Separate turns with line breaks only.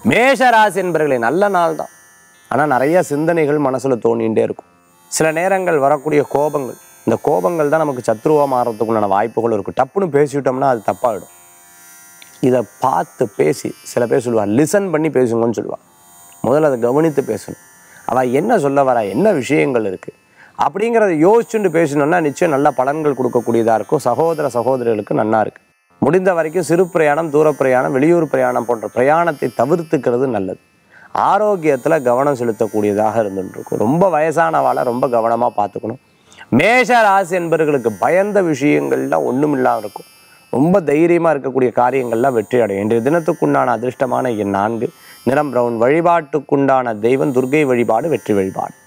மேஷ ராசி என்பர்களே நல்ல நாள் தான் ஆனால் நிறைய சிந்தனைகள் மனசில் தோணிகிட்டே இருக்கும் சில நேரங்கள் வரக்கூடிய கோபங்கள் இந்த கோபங்கள் தான் நமக்கு சத்ருவாக மாறுறதுக்குண்டான வாய்ப்புகள் இருக்கும் டப்புன்னு பேசிவிட்டோம்னா அது தப்பாகிடும் இதை பார்த்து பேசி சில பேர் சொல்லுவாள் லிசன் பண்ணி பேசுங்கன்னு சொல்லுவாள் முதல்ல அதை கவனித்து பேசணும் அவள் என்ன சொல்ல வரா என்ன விஷயங்கள் இருக்குது அப்படிங்கிறத யோசிச்சுட்டு பேசணும்னா நிச்சயம் நல்ல பலன்கள் கொடுக்கக்கூடியதாக இருக்கும் சகோதர சகோதரிகளுக்கு நன்னா இருக்குது முடிந்த வரைக்கும் சிறு பிரயாணம் தூர பிரயாணம் வெளியூர் பிரயாணம் போன்ற பிரயாணத்தை தவிர்த்துக்கிறது நல்லது ஆரோக்கியத்தில் கவனம் செலுத்தக்கூடியதாக இருந்துட்டு இருக்கும் ரொம்ப வயசானவாளை ரொம்ப கவனமாக பார்த்துக்கணும் மேஷ ராசி என்பவர்களுக்கு பயந்த விஷயங்கள்லாம் ஒன்றும் இல்லாமல் இருக்கும் ரொம்ப தைரியமாக இருக்கக்கூடிய காரியங்கள்லாம் வெற்றி அடையும் இன்றைய தினத்துக்குண்டான அதிர்ஷ்டமான எண் நான்கு நிறம் பிரவுன் வழிபாட்டுக்குண்டான தெய்வம் துர்க்கை வழிபாடு வெற்றி வழிபாடு